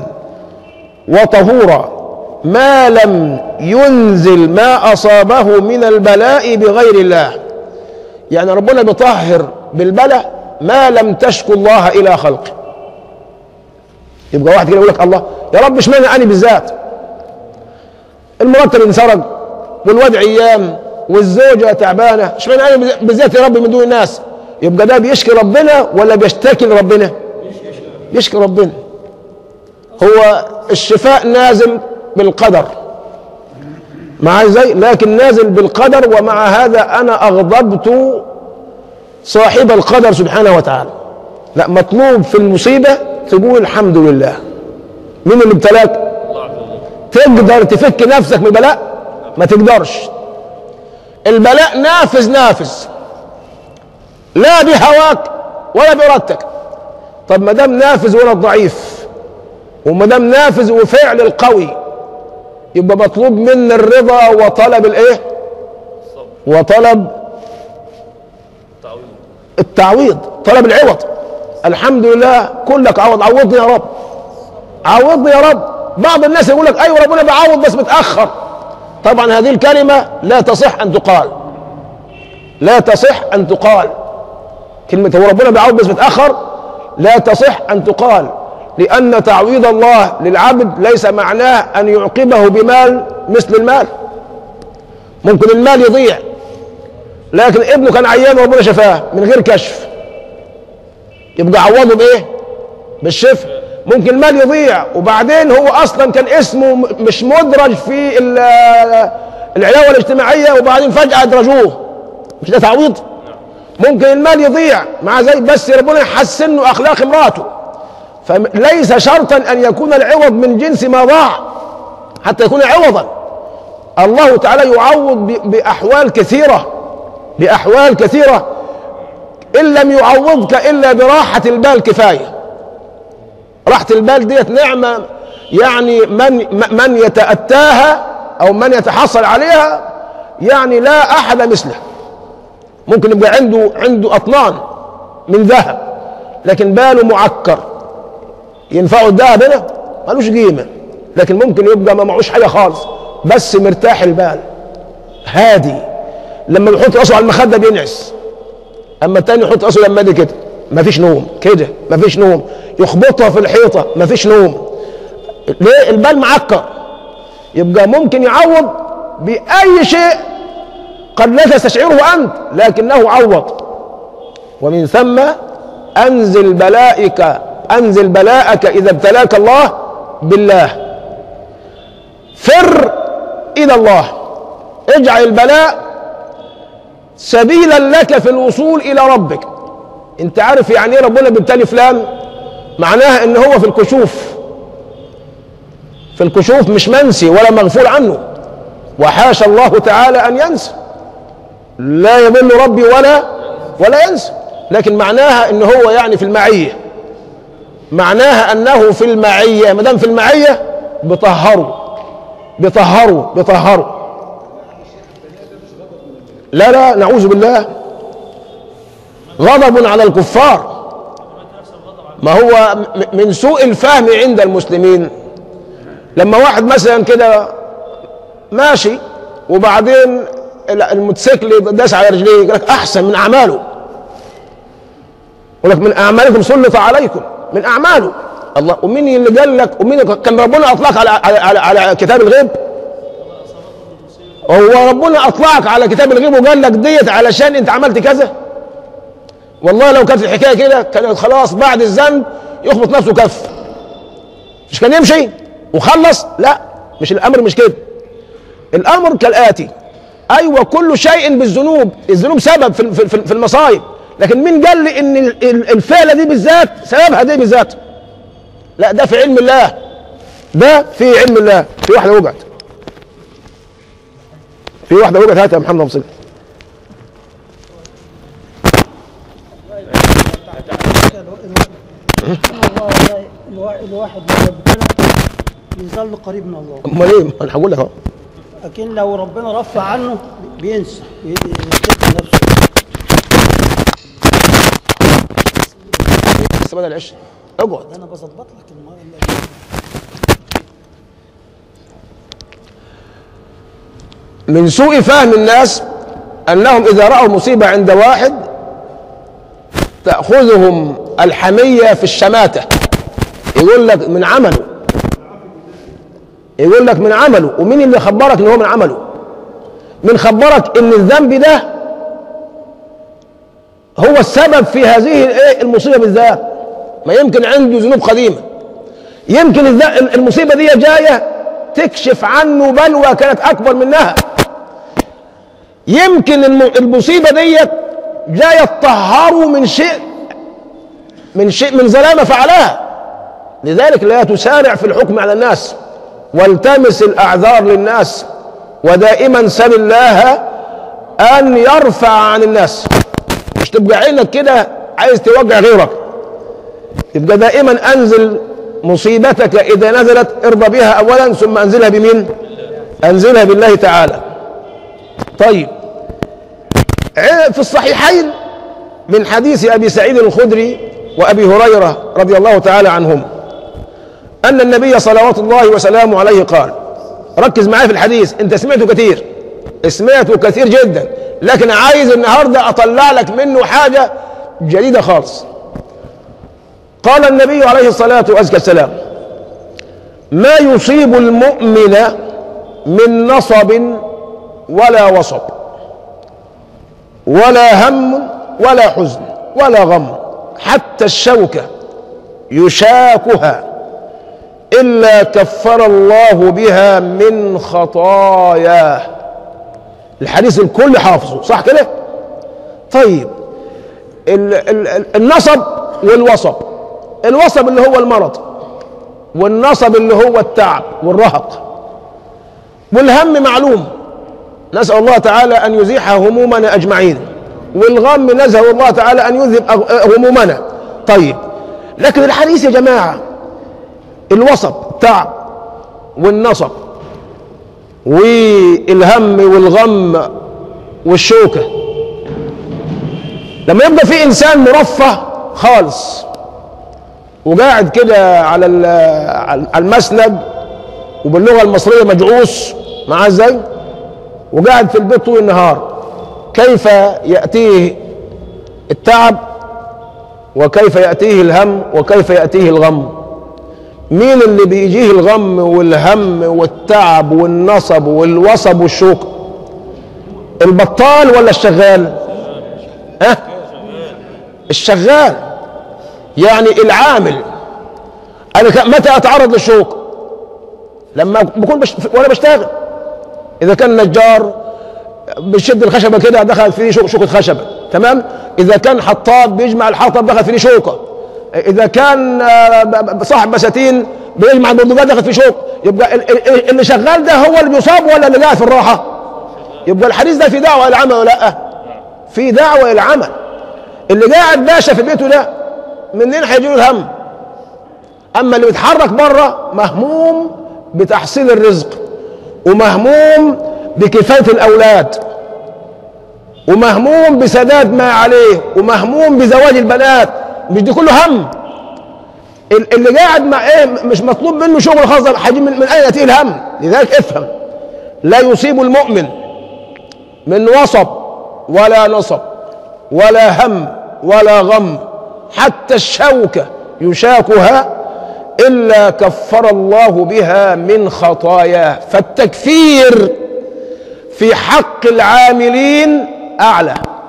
Speaker 1: وطهورا ما لم ينزل ما أصابه من البلاء بغير الله يعني ربنا بيطهر بالبلاء ما لم تشكو الله إلى خلقه يبقى واحد كده يقول لك الله يا رب اشمعنى انا بالذات المرتب انسرق والواد عيام والزوجه تعبانه اشمعنى انا بالذات يا رب من دون الناس يبقى ده بيشكي ربنا ولا بيشتكي لربنا بيشكي ربنا هو الشفاء نازل بالقدر مع زي لكن نازل بالقدر ومع هذا انا اغضبت صاحب القدر سبحانه وتعالى لا مطلوب في المصيبه تقول الحمد لله مين اللي ابتلاك
Speaker 2: الله عز وجل
Speaker 1: تقدر تفك نفسك من البلاء ما تقدرش البلاء نافذ نافذ لا بهواك ولا بارادتك طب ما دام نافذ وانا ضعيف وما دام نافذ وفعل القوي يبقى مطلوب مني الرضا وطلب الايه
Speaker 2: الصبر
Speaker 1: وطلب
Speaker 2: التعويض
Speaker 1: التعويض طلب العوض الحمد لله كلك عوض عوضني يا رب عوضني يا رب بعض الناس يقول لك ايوه ربنا بيعوض بس متاخر طبعا هذه الكلمه لا تصح ان تقال لا تصح ان تقال كلمه هو ربنا بيعوض بس متاخر لا تصح ان تقال لان تعويض الله للعبد ليس معناه ان يعقبه بمال مثل المال ممكن المال يضيع لكن ابنه كان عيان وربنا شفاه من غير كشف يبقى عوضه بايه بالشفاء ممكن المال يضيع وبعدين هو اصلا كان اسمه م- مش مدرج في ال- العلاوه الاجتماعيه وبعدين فجاه ادرجوه مش ده تعويض ممكن المال يضيع مع ذلك بس ربنا يحسن له اخلاق امراته فليس شرطا ان يكون العوض من جنس ما ضاع حتى يكون عوضا الله تعالى يعوض ب- باحوال كثيره باحوال كثيره ان لم يعوضك الا براحه البال كفايه راحه البال ديت نعمه يعني من من يتاتاها او من يتحصل عليها يعني لا احد مثله ممكن يبقى عنده عنده اطنان من ذهب لكن باله معكر ينفعه الذهب هنا ملوش قيمه لكن ممكن يبقى ما معوش حاجه خالص بس مرتاح البال هادي لما بيحط راسه على المخده بينعس اما التاني يحط راسه لما دي كده مفيش نوم كده مفيش نوم يخبطها في الحيطه مفيش نوم ليه البال معكر يبقى ممكن يعوض باي شيء قد لا تستشعره انت لكنه عوض ومن ثم انزل بلائك انزل بلاءك اذا ابتلاك الله بالله فر الى الله اجعل البلاء سبيلا لك في الوصول الى ربك انت عارف يعني ايه ربنا بيبتلي فلان معناها ان هو في الكشوف في الكشوف مش منسي ولا مغفول عنه وحاشا الله تعالى ان ينسى لا يضل ربي ولا ولا ينسى لكن معناها ان هو يعني في المعيه معناها انه في المعيه ما دام في المعيه بطهره بطهره بطهره لا لا نعوذ بالله غضب على الكفار ما هو م- من سوء الفهم عند المسلمين لما واحد مثلا كده ماشي وبعدين ال- الموتوسيكل داس على رجليه يقول لك احسن من اعماله يقول لك من اعمالكم سلط عليكم من اعماله الله ومين اللي قال لك ومين كان ربنا اطلق على على على, على كتاب الغيب هو ربنا اطلعك على كتاب الغيب وقال لك ديت علشان انت عملت كذا والله لو كانت الحكايه كده كانت خلاص بعد الذنب يخبط نفسه كف مش كان يمشي وخلص لا مش الامر مش كده الامر كالاتي ايوه كل شيء بالذنوب الذنوب سبب في في في- في المصايب لكن مين قال لي ان ال- ال- الفعله دي بالذات سببها دي بالذات لا ده في علم الله ده في علم الله في واحده وقعت في واحده وقعت هات يا محمد مصير
Speaker 3: الله ده الوا- الواحد لما يبتلى يظل قريب من الله
Speaker 1: امال ايه انا هقول لك اهو
Speaker 3: لكن لو ربنا رفع عنه بينسى يفتكر نفسه
Speaker 1: لسه بدل العش اقعد
Speaker 3: ده انا بظبط لك الم-
Speaker 1: من سوء فهم الناس انهم اذا راوا مصيبه عند واحد تاخذهم الحميه في الشماته يقول لك من عمله يقول لك من عمله ومين اللي خبرك ان هو من عمله من خبرك ان الذنب ده هو السبب في هذه الايه المصيبه بالذات ما يمكن عنده ذنوب قديمه يمكن الذ- المصيبه دي جايه تكشف عنه بلوى كانت اكبر منها يمكن الم- المصيبه ديت جايه تطهره من شيء من شيء من زلامه فعلها لذلك لا تسارع في الحكم على الناس والتمس الاعذار للناس ودائما سل الله ان يرفع عن الناس مش تبقى عينك كده عايز توجع غيرك يبقى دائما انزل مصيبتك اذا نزلت ارضى بها اولا ثم انزلها بمين انزلها بالله تعالى طيب ع- في الصحيحين من حديث ابي سعيد الخدري وابي هريره رضي الله تعالى عنهم ان النبي صلوات الله وسلامه عليه قال ركز معايا في الحديث انت سمعته كثير سمعته كثير جدا لكن عايز النهارده اطلع لك منه حاجه جديده خالص قال النبي عليه الصلاه والسلام ما يصيب المؤمن من نصب ولا وصب ولا هم ولا حزن ولا غم حتى الشوكه يشاكها الا كفر الله بها من خطاياه الحديث الكل حافظه صح كده طيب ال ال ال النصب والوصب الوصب اللي هو المرض والنصب اللي هو التعب والرهق والهم معلوم نسأل الله تعالى أن يزيح همومنا أجمعين والغم نسأل الله تعالى أن يذهب أغ- همومنا طيب لكن الحديث يا جماعة الوصب تعب والنصب والهم والغم والشوكة لما يبقى في إنسان مرفه خالص وقاعد كده على ال- على المسند وباللغة المصرية مجعوص معاه ازاي وقاعد في البيت طول النهار كيف يأتيه التعب وكيف يأتيه الهم وكيف يأتيه الغم مين اللي بيجيه الغم والهم والتعب والنصب والوصب والشوك البطال ولا الشغال ها الشغال يعني العامل انا ك- متى اتعرض للشوك لما بكون بش... وانا بشتغل اذا كان نجار بيشد الخشبه كده دخل فيه شوك شوكه خشبه تمام اذا كان حطاب بيجمع الحطب دخل فيه شوكه اذا كان آه، ب- ب- صاحب بساتين بيجمع البندقات دخل فيه شوك يبقى ال- ال- اللي شغال ده هو اللي بيصاب ولا اللي قاعد في الراحه يبقى الحديث ده في دعوه الى العمل ولا لا في دعوه الى العمل اللي قاعد باشا في بيته ده منين هيجي له الهم اما اللي بيتحرك بره مهموم بتحصيل الرزق ومهموم بكفايه الاولاد ومهموم بسداد ما عليه ومهموم بزواج البنات مش دي كله هم ال- اللي قاعد مع ايه مش مطلوب منه شغل خاص هيجي من, من اين ياتيه الهم لذلك افهم لا يصيب المؤمن من وصب ولا نصب ولا هم ولا غم حتى الشوكة يشاكها إلا كفر الله بها من خطاياه فالتكفير في حق العاملين أعلى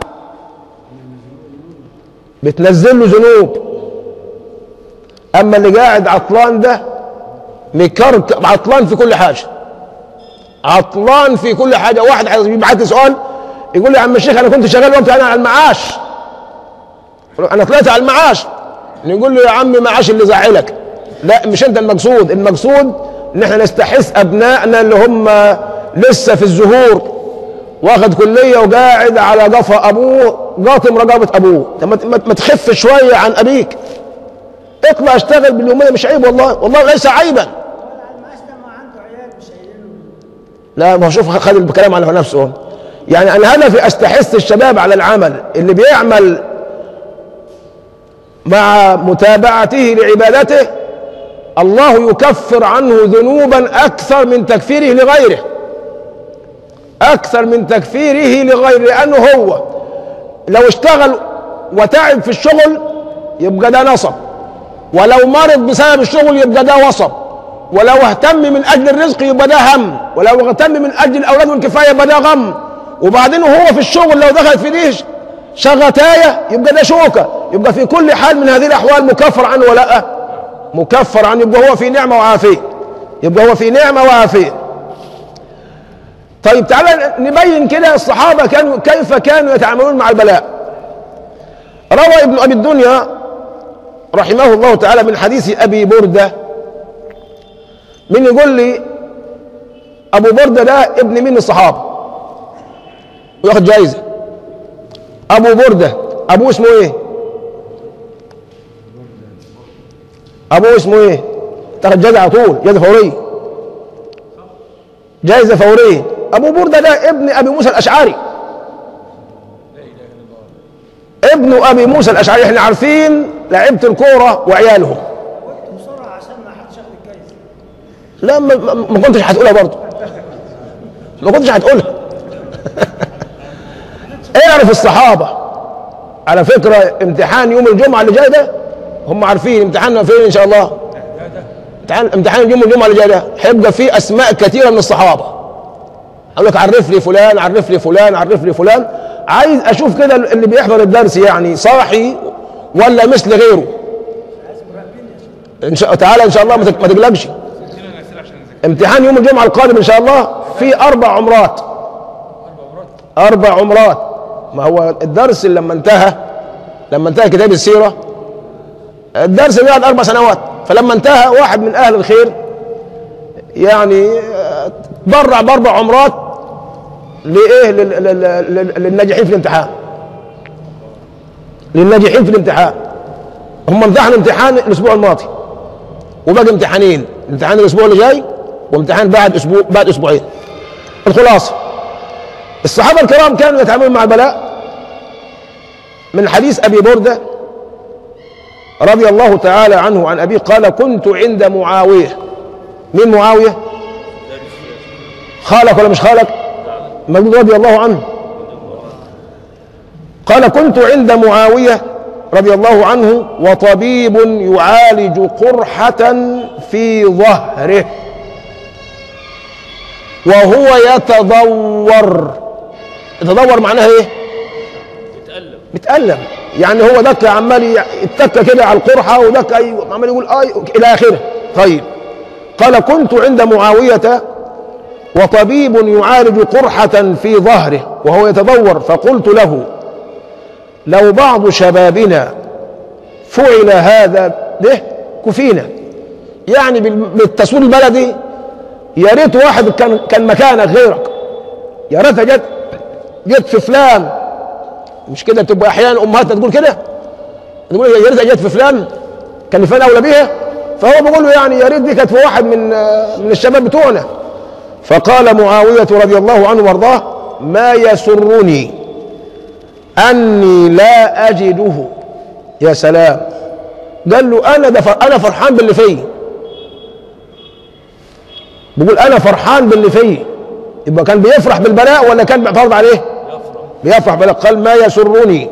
Speaker 1: بتنزل له ذنوب أما اللي قاعد عطلان ده مكرك عطلان في كل حاجة عطلان في كل حاجة واحد بيبعت لي سؤال يقول لي يا عم الشيخ أنا كنت شغال وأنت أنا على المعاش انا طلعت على المعاش نقول له يا عم معاش اللي زعلك لا مش انت المقصود المقصود ان احنا نستحث ابنائنا اللي هم لسه في الزهور واخد كليه وقاعد على قفا ابوه قاطم رقبه ابوه طب ما- ما ما تخف شويه عن ابيك اطلع اشتغل باليوميه مش عيب والله والله ليس عيبا
Speaker 3: ولا على المعاش ده ما عنده عيال مش هيقول
Speaker 1: لا ما هو شوف خد الكلام على نفسه هو. يعني انا هدفي استحث الشباب على العمل اللي بيعمل مع متابعته لعبادته الله يكفر عنه ذنوبا اكثر من تكفيره لغيره اكثر من تكفيره لغيره لانه هو لو اشتغل وتعب في الشغل يبقى ده نصب ولو مرض بسبب الشغل يبقى ده وصب ولو اهتم من اجل الرزق يبقى ده هم ولو اهتم من اجل الاولاد والكفايه يبقى ده غم وبعدين وهو في الشغل لو دخل في دي شغتايه يبقى ده شوكه يبقى في كل حال من هذه الاحوال مكفر عنه ولا لا مكفر عنه يبقى هو في نعمه وعافيه يبقى هو في نعمة وعافية طيب تعالى نبين كده الصحابة كانوا كيف كانوا يتعاملون مع البلاء روى ابن أبي الدنيا رحمه الله تعالى من حديث أبي بردة من يقول لي أبو بردة ده ابن مين من الصحابة وياخد جايزة أبو بردة أبوه اسمه إيه أبوه اسمه إيه تاخد جايزة على طول جايزة فورية جايزة فورية أبو بردة ده ابن أبي موسى الأشعري ابن أبي موسى الأشعري احنا عارفين لعيبة الكورة وعيالهم
Speaker 3: قلت بسرعه عشان ما حدش ياخد الجايزه
Speaker 1: لا ما, ما ما كنتش هتقولها برضه ما كنتش هتقولها اعرف الصحابة على فكرة امتحان يوم الجمعة اللي جاي ده هم عارفين امتحاننا فين ان شاء الله امتحان امتحان يوم الجمعة اللي جاي ده هيبقى فيه اسماء كثيرة من الصحابة اقول لك عرف لي فلان عرف لي فلان عرف لي فلان عايز اشوف كده اللي بيحضر الدرس يعني صاحي ولا مثل غيره ان شاء تعالى ان شاء الله ما تك- ما تقلقش امتحان يوم الجمعة القادم ان شاء الله في اربع عمرات اربع عمرات ما هو الدرس اللي لما انتهى لما انتهى كتاب السيرة الدرس بيقعد اربع سنوات فلما انتهى واحد من اهل الخير يعني آه، تبرع باربع عمرات لايه لل- لل- لل- للناجحين في الامتحان للناجحين في الامتحان هم امتحنوا امتحان الاسبوع الماضي وباقي امتحانين امتحان الاسبوع اللي جاي وامتحان بعد اسبوع بعد اسبوعين الخلاصه الصحابه الكرام كانوا يتعاملون مع البلاء من حديث ابي برده رضي الله تعالى عنه عن ابيه قال كنت عند معاويه مين معاويه خالك ولا مش خالك مجدود رضي الله عنه قال كنت عند معاويه رضي الله عنه وطبيب يعالج قرحه في ظهره وهو يتضور يتضور معناها ايه
Speaker 2: يتألم
Speaker 1: بيتألم يعني هو دك عمال يتك كده على القرحة ودك أي عمال يقول اي إلى آخره طيب قال كنت عند معاوية وطبيب يعالج قرحة في ظهره وهو يتضور فقلت له لو بعض شبابنا فعل هذا به كفينا يعني بال- بالتصوير البلدي يا ريت واحد كان كان مكانك غيرك يا ريتها جت جت في فلان مش كده تبقى احيانا امهاتنا تقول كده تقول يا ريتها جت في فلان كان فلان اولى بيها فهو بيقول له يعني يا ريت دي كانت في واحد من من الشباب بتوعنا فقال معاويه رضي الله عنه وارضاه ما يسرني اني لا اجده يا سلام قال له انا ده فر- انا فرحان باللي فيا بيقول انا فرحان باللي فيا يبقى كان بيفرح بالبلاء ولا كان بيعترض عليه بيفرح بالبلاء قال ما يسرني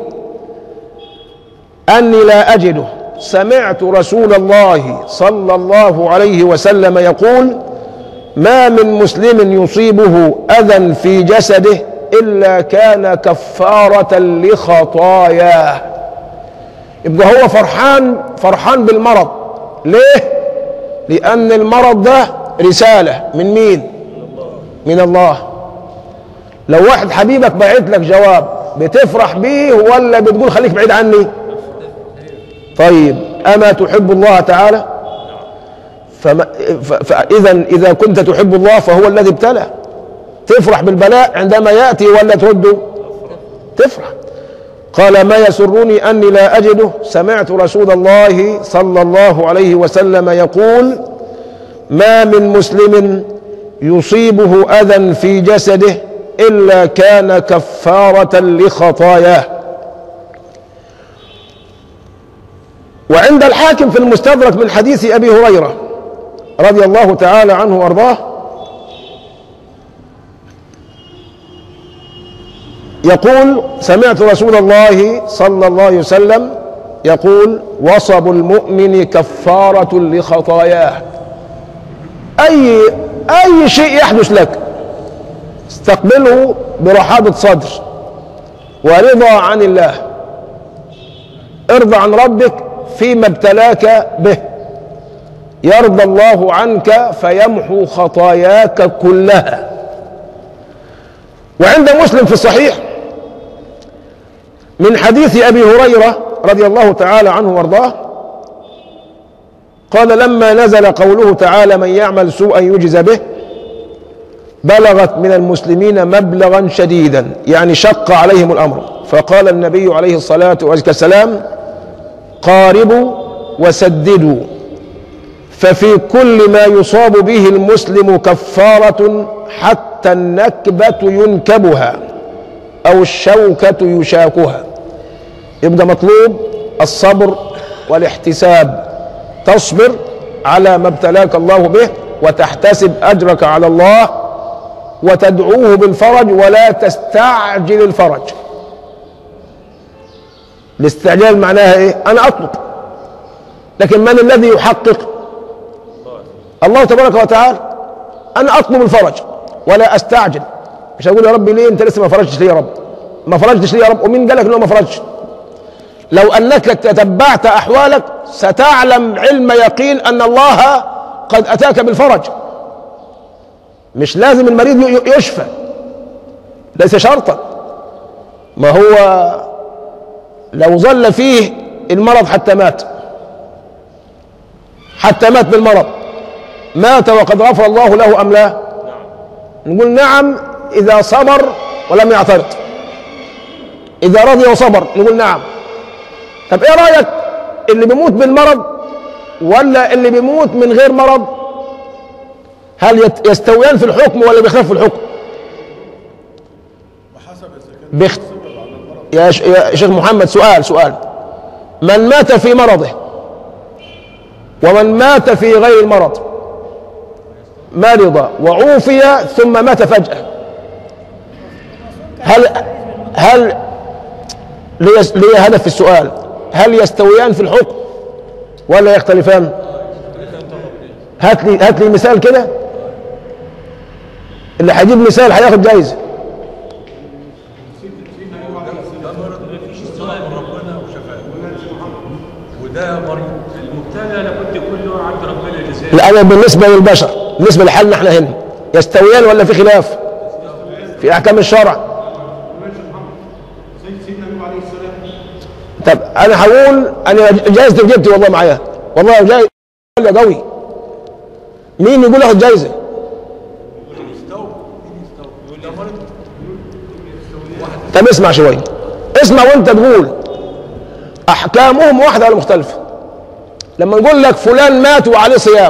Speaker 1: اني لا اجده سمعت رسول الله صلى الله عليه وسلم يقول ما من مسلم يصيبه اذى في جسده الا كان كفاره لخطاياه يبقى هو فرحان فرحان بالمرض ليه لان المرض ده رساله من مين من الله لو واحد حبيبك بعت لك جواب بتفرح بيه ولا بتقول خليك بعيد عني طيب اما تحب الله تعالى فما ف- فاذا اذا كنت تحب الله فهو الذي ابتلى تفرح بالبلاء عندما ياتي ولا ترده تفرح قال ما يسرني اني لا اجده سمعت رسول الله صلى الله عليه وسلم يقول ما من مسلم يصيبه اذى في جسده الا كان كفاره لخطاياه وعند الحاكم في المستدرك من حديث ابي هريره رضي الله تعالى عنه وارضاه يقول سمعت رسول الله صلى الله عليه وسلم يقول وصب المؤمن كفاره لخطاياه اي اي شيء يحدث لك استقبله برحابه صدر ورضا عن الله ارضى عن ربك فيما ابتلاك به يرضى الله عنك فيمحو خطاياك كلها وعند مسلم في الصحيح من حديث ابي هريره رضي الله تعالى عنه وارضاه قال لما نزل قوله تعالى من يعمل سوءا يجز به بلغت من المسلمين مبلغا شديدا يعني شق عليهم الامر فقال النبي عليه الصلاه والسلام قاربوا وسددوا ففي كل ما يصاب به المسلم كفاره حتى النكبه ينكبها او الشوكه يشاكها يبقى مطلوب الصبر والاحتساب تصبر على ما ابتلاك الله به وتحتسب اجرك على الله وتدعوه بالفرج ولا تستعجل الفرج الاستعجال معناها ايه انا اطلب لكن من الذي يحقق الله تبارك وتعالى انا اطلب الفرج ولا استعجل مش هقول يا رب ليه انت لسه ما فرجتش ليه يا رب ما فرجتش ليه يا رب ومين قال لك انه ما فرجش لو انك تتبعت احوالك ستعلم علم يقين ان الله قد اتاك بالفرج مش لازم المريض ي- يشفى ليس شرطا ما هو لو ظل فيه المرض حتى مات حتى مات بالمرض مات وقد غفر الله له ام لا نقول نعم اذا صبر ولم يعترض اذا رضي وصبر نقول نعم طب ايه رايك اللي بيموت بالمرض ولا اللي بيموت من غير مرض هل يت- يستويان في الحكم ولا بيختلف في الحكم بيخت... يا, ش... يا شيخ محمد سؤال سؤال من مات في مرضه ومن مات في غير المرض مرض وعوفي ثم مات فجأة هل هل لي, لي هدف في السؤال هل يستويان في الحكم ولا يختلفان هات لي هات لي مثال كده اللي هيجيب مثال هياخد جايزه
Speaker 4: وده مريض المبتلى لابد يكون له عند ربنا لسان
Speaker 1: الأمر بالنسبة للبشر بالنسبة لحالنا احنا هنا يستويان ولا في خلاف في أحكام الشرع طب أنا هقول أنا جايزة جبتي والله معايا والله جاي ولا قوي مين يقول اخد جايزة طب اسمع شوية اسمع وانت تقول أحكامهم واحدة ولا مختلفة لما نقول لك فلان مات وعليه صيام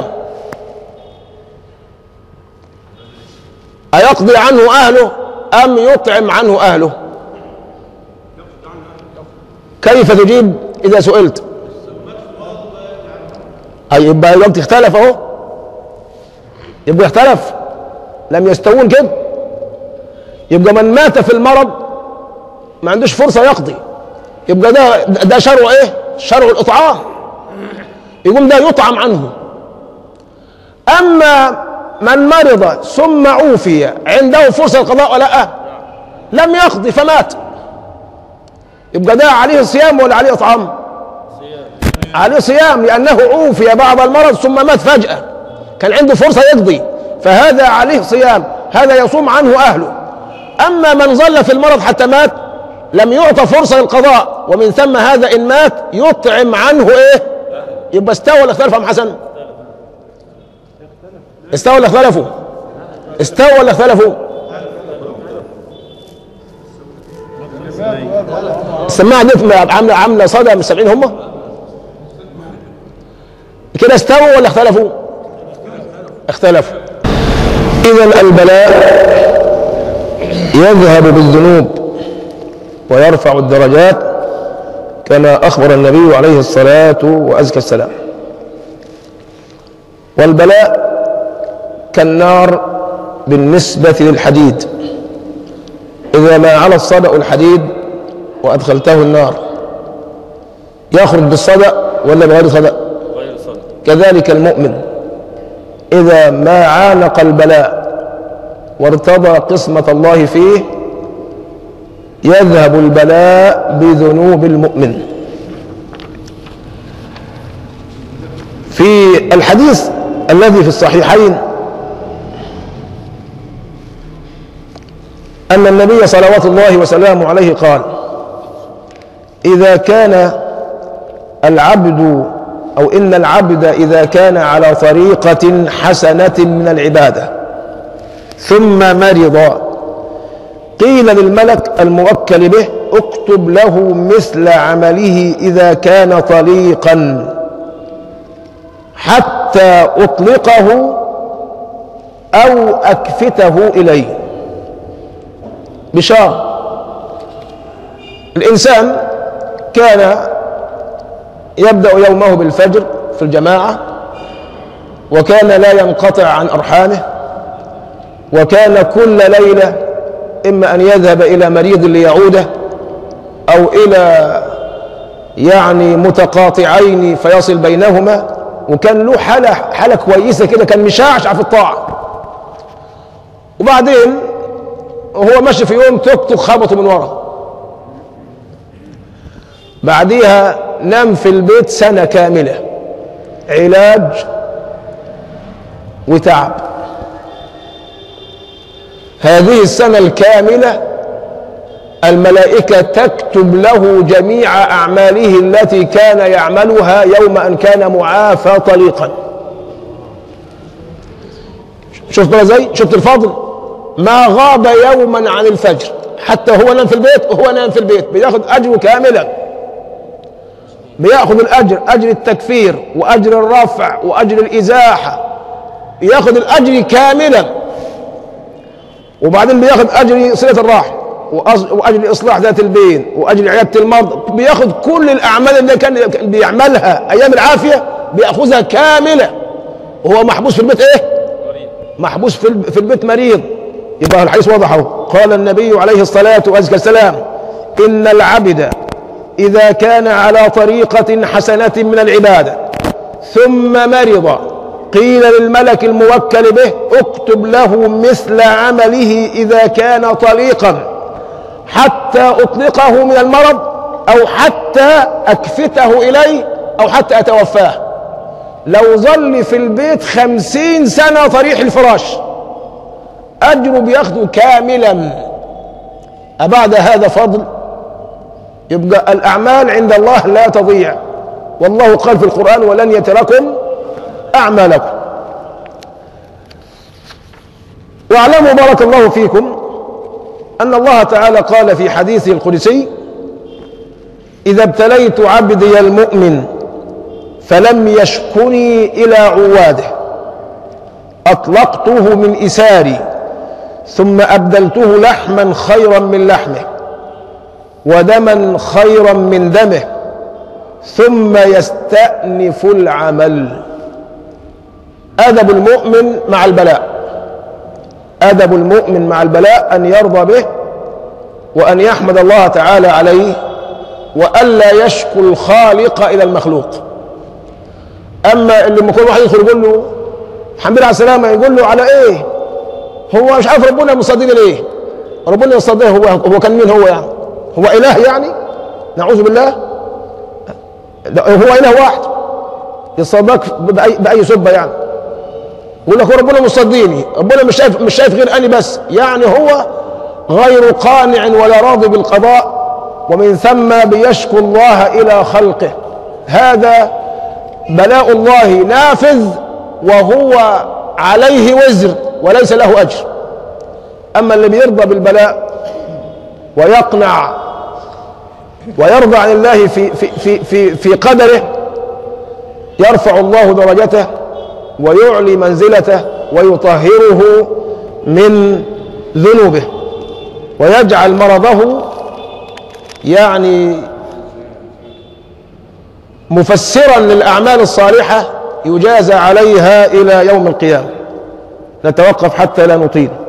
Speaker 1: أيقضي عنه أهله أم يطعم عنه أهله كيف تجيب إذا سئلت أي يبقى الوقت اختلف أهو يبقى اختلف لم يستوون كده يبقى من مات في المرض ما عندوش فرصة يقضي يبقى ده ده شرع ايه؟ شرع الإطعام يقوم ده يطعم عنه أما من مرض ثم عوفي عنده فرصة القضاء ولا لا لم يقضي فمات يبقى ده عليه صيام ولا عليه إطعام عليه صيام لأنه عوفي بعد المرض ثم مات فجأة كان عنده فرصة يقضي فهذا عليه صيام هذا يصوم عنه أهله أما من ظل في المرض حتى مات لم يعطى فرصة للقضاء ومن ثم هذا إن مات يطعم عنه إيه يبقى استوى ولا اختلف يا أم حسن استوى ولا اختلفوا استوى ولا اختلفوا السماعة دي عاملة عاملة صدى من السبعين هم كده استووا ولا اختلفوا اختلفوا إذا البلاء يذهب بالذنوب ويرفع الدرجات كما أخبر النبي عليه الصلاة وأزكى السلام والبلاء كالنار بالنسبة للحديد إذا ما على الصدأ الحديد وأدخلته النار يخرج بالصدأ ولا بغير صدأ
Speaker 2: غير صدق
Speaker 1: كذلك المؤمن إذا ما عانق البلاء وارتضى قسمة الله فيه يذهب البلاء بذنوب المؤمن في الحديث الذي في الصحيحين أن النبي صلوات الله وسلامه عليه قال إذا كان العبد أو إن العبد إذا كان على طريقة حسنة من العبادة ثم مرض قيل للملك الموكل به اكتب له مثل عمله إذا كان طليقا حتى أطلقه أو أكفته إليه بشار الإنسان كان يبدأ يومه بالفجر في الجماعة وكان لا ينقطع عن أرحامه وكان كل ليلة إما أن يذهب إلى مريض ليعوده أو إلى يعني متقاطعين فيصل بينهما وكان له حالة حالة كويسة كده كان مشعشع في الطاعة وبعدين وهو ماشي في يوم توك توك خبطه من ورا بعديها نام في البيت سنة كاملة علاج وتعب هذه السنة الكاملة الملائكة تكتب له جميع أعماله التي كان يعملها يوم أن كان معافى طليقا شفت بقى زي شفت الفضل ما غاب يوما عن الفجر حتى هو نام في البيت وهو نام في البيت بياخد أجره كاملا بياخذ الأجر أجر التكفير وأجر الرفع وأجر الإزاحة ياخذ الأجر كاملا وبعدين بياخذ أجر صلة الرحم وأز- وأجر إصلاح ذات البين وأجر عيادة المرضى بياخذ كل الأعمال اللي كان بيعملها أيام العافية بيأخذها كاملة وهو محبوس في البيت إيه؟ محبوس في الب- في البيت مريض يبقى الحديث واضح اهو قال النبي عليه الصلاة والسلام إن العبد إذا كان على طريقة حسنة من العبادة ثم مرض قيل للملك الموكل به اكتب له مثل عمله إذا كان طليقا حتى أطلقه من المرض أو حتى أكفته إليه أو حتى أتوفاه لو ظل في البيت خمسين سنة طريح الفراش أجره بياخده كاملا أبعد هذا فضل يبقى الأعمال عند الله لا تضيع والله قال في القرآن ولن يتركم أعمالكم واعلموا بارك الله فيكم أن الله تعالى قال في حديثه القدسي إذا ابتليت عبدي المؤمن فلم يشكني إلى عواده أطلقته من إساري ثم أبدلته لحما خيرا من لحمه ودما خيرا من دمه ثم يستأنف العمل أدب المؤمن مع البلاء أدب المؤمن مع البلاء أن يرضى به وأن يحمد الله تعالى عليه وألا يشكو الخالق إلى المخلوق أما اللي لما كل واحد يدخل يقول له الحمد لله على السلامة يقول له على إيه؟ هو مش عارف ربنا مصدقني ليه؟ ربنا يصدقه هو هو كان مين هو يعني؟ هو إله يعني؟ نعوذ بالله ده هو إله واحد يصدق بأي, بأي سبة يعني يقول لك هو ربنا مصدقني ربنا مش شايف مش شايف غير أني بس يعني هو غير قانع ولا راضي بالقضاء ومن ثم بيشكو الله إلى خلقه هذا بلاء الله نافذ وهو عليه وزر وليس له أجر أما اللي بيرضى بالبلاء ويقنع ويرضى عن الله في في في في, في قدره يرفع الله درجته ويعلي منزلته ويطهره من ذنوبه ويجعل مرضه يعني مفسرا للأعمال الصالحة يجازى عليها إلى يوم القيامة نتوقف حتى لا نطيل